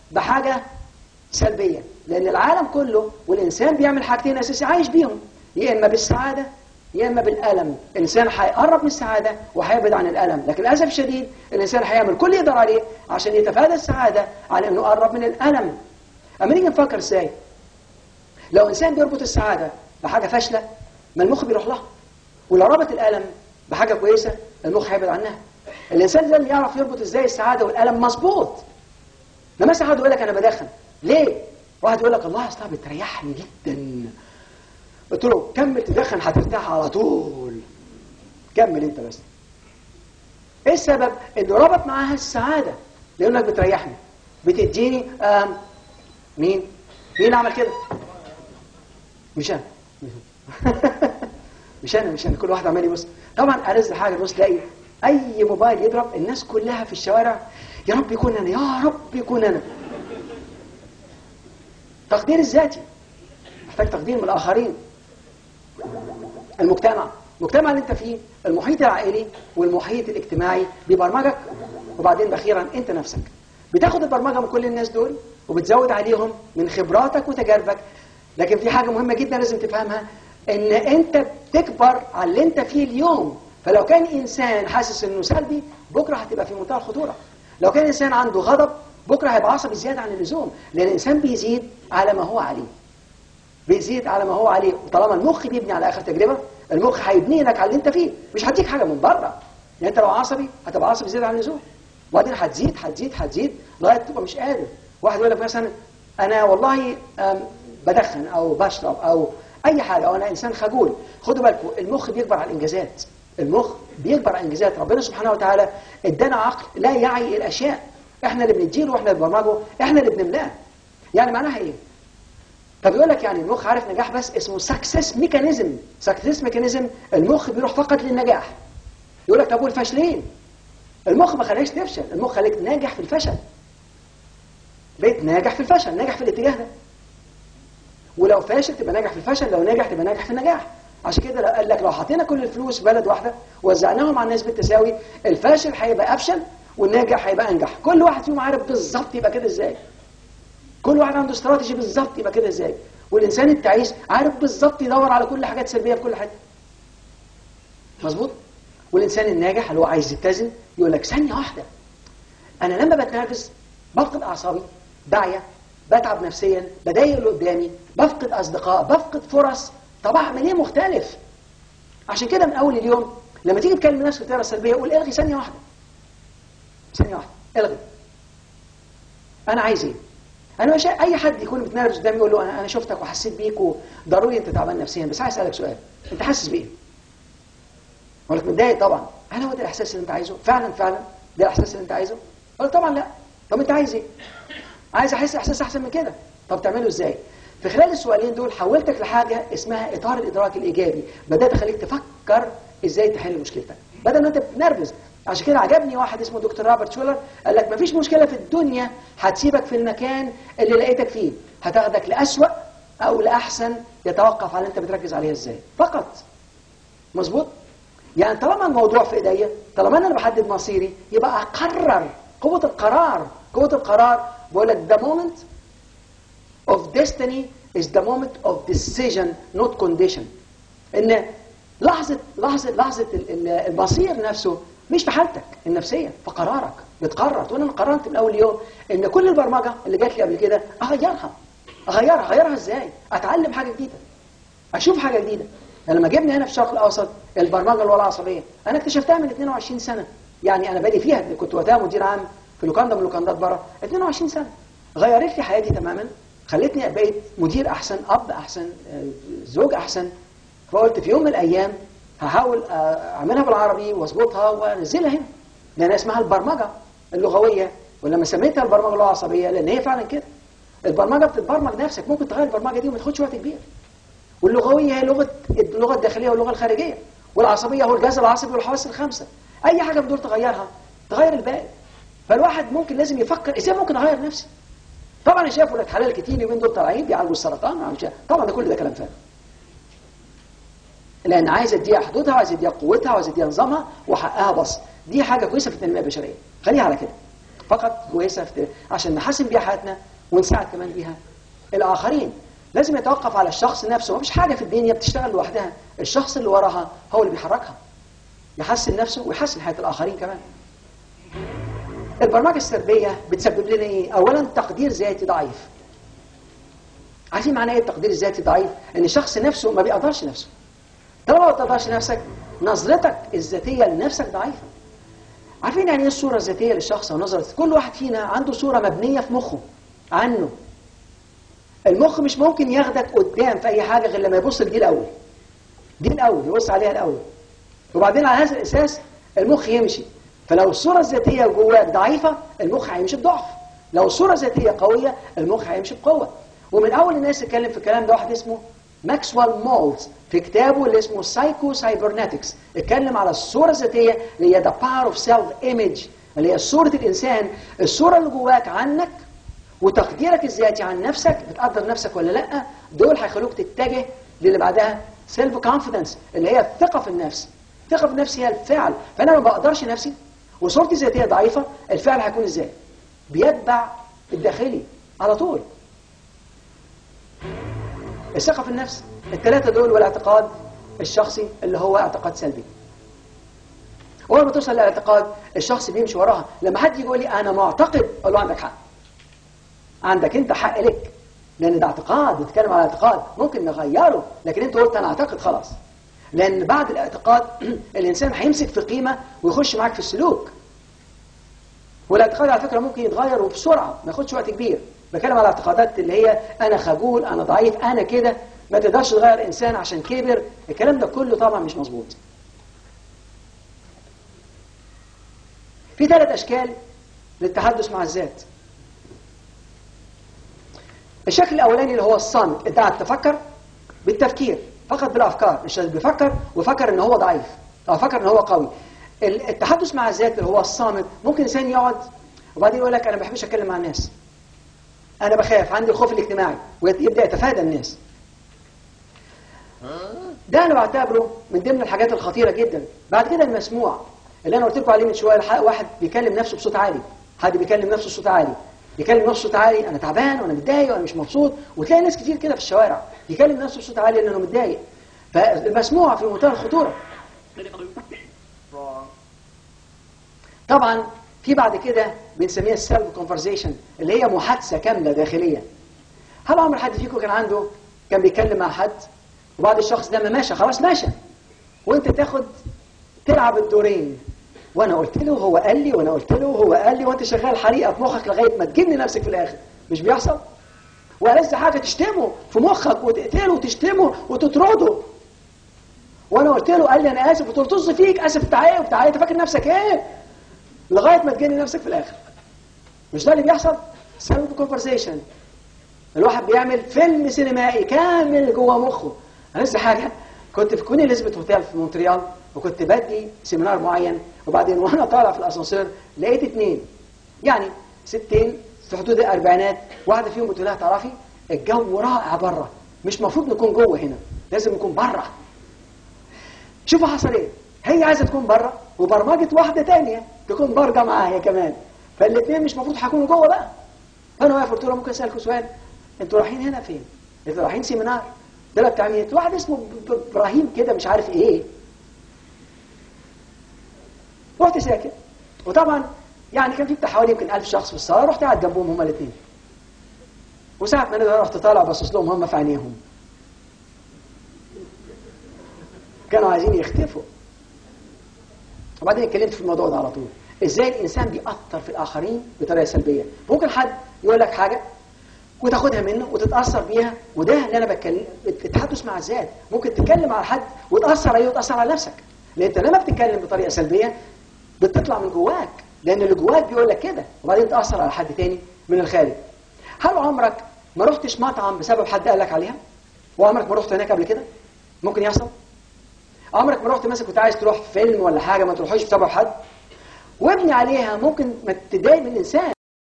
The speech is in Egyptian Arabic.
بحاجة سلبية لأن العالم كله والإنسان بيعمل حاجتين أساسي عايش بيهم يا إما بالسعادة يا إما بالألم الإنسان هيقرب من السعادة وهيبعد عن الألم لكن للأسف الشديد الإنسان هيعمل كل اللي يقدر عليه عشان يتفادى السعادة على إنه يقرب من الألم أما نيجي نفكر إزاي لو إنسان بيربط السعادة بحاجة فاشلة ما المخ بيروح لها ولو ربط الألم بحاجة كويسة المخ هيبعد عنها الإنسان لازم يعرف يربط إزاي السعادة والألم مظبوط لما مثلا واحد يقول لك أنا بدخن ليه؟ واحد يقول لك الله أصلها بتريحني جدا قلت له كمل تدخن هترتاح على طول كمل أنت بس إيه السبب؟ إنه ربط معاها السعادة ليقول لك بتريحني بتديني آم مين؟ مين عمل كده؟ مش أنا مش انا مش انا كل واحد عمال يبص طبعا ألذ حاجه تبص تلاقي اي موبايل يضرب الناس كلها في الشوارع يا رب يكون انا يا رب يكون انا تقدير الذاتي محتاج تقدير من الاخرين المجتمع المجتمع اللي انت فيه المحيط العائلي والمحيط الاجتماعي بيبرمجك وبعدين اخيرا انت نفسك بتاخد البرمجه من كل الناس دول وبتزود عليهم من خبراتك وتجاربك لكن في حاجه مهمه جدا لازم تفهمها ان انت بتكبر على اللي انت فيه اليوم فلو كان انسان حاسس انه سلبي بكره هتبقى في منتهى الخطوره لو كان انسان عنده غضب بكره هيبقى عصبي زياده عن اللزوم لان الانسان بيزيد على ما هو عليه بيزيد على ما هو عليه وطالما المخ بيبني على اخر تجربه المخ هيبني لك على اللي انت فيه مش هديك حاجه من بره يعني انت لو عصبي هتبقى عصبي زياده عن اللزوم وبعدين هتزيد هتزيد هتزيد لغايه تبقى مش قادر واحد يقول لك مثلا انا والله بدخن او بشرب او اي حاجه او انا انسان خجول خدوا بالكم المخ بيكبر على الانجازات المخ بيكبر على الانجازات ربنا سبحانه وتعالى ادانا عقل لا يعي الاشياء احنا اللي بنديله واحنا اللي بنبرمجه احنا اللي بنملاه يعني معناها ايه طب يقول لك يعني المخ عارف نجاح بس اسمه سكسس ميكانيزم سكسس ميكانيزم المخ بيروح فقط للنجاح يقول لك طب والفاشلين المخ ما خليكش تفشل المخ خليك ناجح في الفشل بقيت ناجح في الفشل ناجح في الاتجاه ده ولو فاشل تبقى ناجح في الفشل لو ناجح تبقى ناجح في النجاح عشان كده قال لك لو حطينا كل الفلوس في بلد واحده وزعناهم على الناس بالتساوي الفاشل هيبقى افشل والناجح هيبقى انجح كل واحد فيهم عارف بالظبط يبقى كده ازاي كل واحد عنده استراتيجي بالظبط يبقى كده ازاي والانسان التعيس عارف بالظبط يدور على كل حاجات سلبيه في كل حته مظبوط والانسان الناجح اللي هو عايز يتزن يقول لك ثانيه واحده انا لما بتنافس بفقد اعصابي بعيا بتعب نفسيا بضايق اللي قدامي بفقد اصدقاء بفقد فرص طب اعمل ايه مختلف عشان كده من اول اليوم لما تيجي تكلم نفسك بطريقه سلبيه قول الغي ثانيه واحده ثانيه واحده الغي انا عايز ايه انا مش اي حد يكون متنرفز قدامي يقول له انا انا شفتك وحسيت بيك وضروري انت تعبان نفسيا بس عايز اسالك سؤال انت حاسس بايه اقول لك متضايق طبعا هل هو ده الاحساس اللي انت عايزه فعلا فعلا ده الاحساس اللي انت عايزه اقول طبعا لا طب انت عايز ايه عايز احس احساس احسن من كده طب تعمله ازاي في خلال السؤالين دول حولتك لحاجه اسمها اطار الادراك الايجابي بدات اخليك تفكر ازاي تحل مشكلتك بدل ما انت بتنرفز عشان كده عجبني واحد اسمه دكتور روبرت شولر قال لك مفيش مشكله في الدنيا هتسيبك في المكان اللي لقيتك فيه هتاخدك لاسوأ او لاحسن يتوقف على انت بتركز عليها ازاي فقط مظبوط يعني طالما الموضوع في ايديا طالما انا بحدد مصيري يبقى اقرر قوه القرار قوه القرار بقول لك the moment of destiny is the moment of decision not condition ان لحظة لحظة لحظة المصير نفسه مش في حالتك النفسية في قرارك بتقرر تقول انا قررت من اول يوم ان كل البرمجة اللي جات لي قبل كده اغيرها اغيرها اغيرها ازاي اتعلم حاجة جديدة اشوف حاجة جديدة لما جبني هنا في الشرق الاوسط البرمجة الولا عصبية انا اكتشفتها من 22 سنة يعني انا بادئ فيها كنت وقتها مدير عام في لوكاندا من لوكاندات بره 22 سنه غيرت لي حياتي تماما خلتني بقيت مدير احسن اب احسن زوج احسن فقلت في يوم من الايام هحاول اعملها بالعربي واظبطها وانزلها هنا لان اسمها البرمجه اللغويه ولما سميتها البرمجه اللغه العصبيه لان هي فعلا كده البرمجه بتتبرمج نفسك ممكن تغير البرمجه دي وما تاخدش وقت كبير واللغويه هي لغه اللغه الداخليه واللغه الخارجيه والعصبيه هو الجهاز العصبي والحواس الخمسه اي حاجه بدور تغيرها تغير الباقي فالواحد ممكن لازم يفكر ازاي ممكن اغير نفسي طبعا انا شايف ولاد حلال كتير اليومين دول طالعين بيعالجوا السرطان طبعا ده كل ده كلام فارغ لان عايز اديها حدودها وعايز اديها قوتها وعايز اديها نظامها وحقها بس دي حاجه كويسه في التنميه البشريه خليها على كده فقط كويسه في- عشان نحسن بيها حياتنا ونساعد كمان بيها الاخرين لازم يتوقف على الشخص نفسه مفيش حاجه في الدنيا بتشتغل لوحدها الشخص اللي وراها هو اللي بيحركها يحسن نفسه ويحسن حياه الاخرين كمان البرمجه السلبيه بتسبب لنا ايه اولا تقدير ذاتي ضعيف عارفين معنى ايه التقدير الذاتي ضعيف ان الشخص نفسه ما بيقدرش نفسه طالما ما بتقدرش نفسك نظرتك الذاتيه لنفسك ضعيفه عارفين يعني ايه الصوره الذاتيه للشخص او نظره كل واحد فينا عنده صوره مبنيه في مخه عنه المخ مش ممكن ياخدك قدام في اي حاجه غير لما يبص لدي الاول دي الاول يبص عليها الاول وبعدين على هذا الاساس المخ يمشي فلو الصوره الذاتيه جواك ضعيفه المخ هيمشي بضعف لو الصوره الذاتيه قويه المخ هيمشي بقوه ومن اول الناس اتكلم في الكلام ده واحد اسمه ماكسويل مولز في كتابه اللي اسمه سايكو سايبرنetics اتكلم على الصوره الذاتيه اللي هي ذا باور اوف سيلف ايمج اللي هي صوره الانسان الصوره اللي جواك عنك وتقديرك الذاتي عن نفسك بتقدر نفسك ولا لا دول هيخلوك تتجه للي بعدها سيلف كونفيدنس اللي هي الثقه في النفس الثقه في النفس هي الفعل فانا ما بقدرش نفسي وصورتي الذاتيه ضعيفه الفعل هيكون ازاي بيتبع الداخلي على طول الثقه في النفس الثلاثه دول والاعتقاد الشخصي اللي هو اعتقاد سلبي اول ما توصل للاعتقاد الشخص بيمشي وراها لما حد يجي يقول لي انا معتقد اقول له عندك حق عندك انت حق لك لان ده اعتقاد بتتكلم على اعتقاد ممكن نغيره لكن انت قلت انا اعتقد خلاص لان بعد الاعتقاد الانسان هيمسك في قيمه ويخش معاك في السلوك والاعتقاد على فكره ممكن يتغير وبسرعه ما ياخدش وقت كبير بتكلم على الاعتقادات اللي هي انا خجول انا ضعيف انا كده ما تقدرش تغير انسان عشان كبر الكلام ده كله طبعا مش مظبوط في ثلاث اشكال للتحدث مع الذات الشكل الاولاني اللي هو الصامت انت قاعد تفكر بالتفكير فقط بالافكار الشخص بيفكر وفكر ان هو ضعيف او فكر ان هو قوي ال- التحدث مع الذات اللي هو الصامت ممكن انسان يقعد وبعدين يقول لك انا ما بحبش اتكلم مع الناس انا بخاف عندي الخوف الاجتماعي ويبدا يتفادى الناس ده انا بعتبره من ضمن الحاجات الخطيره جدا بعد كده المسموع اللي انا قلت لكم عليه من شويه الحق واحد بيكلم نفسه بصوت عالي حد بيكلم نفسه بصوت عالي يكلم نفسه بصوت عالي انا تعبان وانا متضايق وانا مش مبسوط وتلاقي ناس كتير كده في الشوارع يكلم نفسه بصوت عالي لانه متضايق فالمسموع في منتهى الخطوره طبعا في بعد كده بنسميها السيلف كونفرزيشن اللي هي محادثه كامله داخليه هل عمر حد فيكم كان عنده كان بيتكلم مع حد وبعد الشخص ده ما ماشى خلاص ماشى وانت تاخد تلعب الدورين وانا قلت له هو قال لي وانا قلت له هو قال لي وانت شغال حريقه في مخك لغايه ما تجني نفسك في الاخر مش بيحصل ولسه حاجه تشتمه في مخك وتقتله وتشتمه وتطرده وانا قلت له قال لي انا اسف قلت له طز فيك اسف بتاع ايه وبتاع ايه انت فاكر نفسك ايه لغايه ما تجني نفسك في الاخر مش ده اللي بيحصل سيلف كونفرسيشن الواحد بيعمل فيلم سينمائي كامل جوه مخه انا لسه حاجه كنت في كوني اليزابيث هوتيل في مونتريال وكنت بدي سيمينار معين وبعدين وانا طالع في الاسانسير لقيت اتنين يعني ستين في حدود الاربعينات واحده فيهم بتقول لها تعرفي الجو رائع بره مش المفروض نكون جوه هنا لازم نكون بره شوفوا حصل ايه هي عايزه تكون بره وبرمجه واحده تانية تكون بارجه معاها هي كمان فالاثنين مش المفروض هيكونوا جوه بقى فانا واقف قلت لهم ممكن اسالكم سؤال انتوا رايحين هنا فين؟ انتوا رايحين سيمينار ده بتاع مين؟ واحد اسمه ب- ب- ابراهيم كده مش عارف ايه رحت ساكت وطبعا يعني كان في بتاع حوالي يمكن 1000 شخص في الصاله رحت قاعد جنبهم هما الاثنين وساعة ما انا رحت طالع باصص لهم هم في عينيهم كانوا عايزين يختفوا وبعدين اتكلمت في الموضوع ده على طول ازاي الانسان بيأثر في الاخرين بطريقه سلبيه ممكن حد يقول لك حاجه وتاخدها منه وتتاثر بيها وده اللي انا بتكلم التحدث مع الذات ممكن تتكلم على حد وتاثر عليه وتاثر على نفسك لان انت لما بتتكلم بطريقه سلبيه بتطلع من جواك لان اللي جواك بيقول لك كده وبعدين تاثر على حد تاني من الخارج هل عمرك ما رحتش مطعم بسبب حد قال لك عليها وعمرك ما رحت هناك قبل كده ممكن يحصل عمرك ما رحت مثلا كنت عايز تروح فيلم ولا حاجه ما تروحوش بسبب حد وابني عليها ممكن ما تضايق من الانسان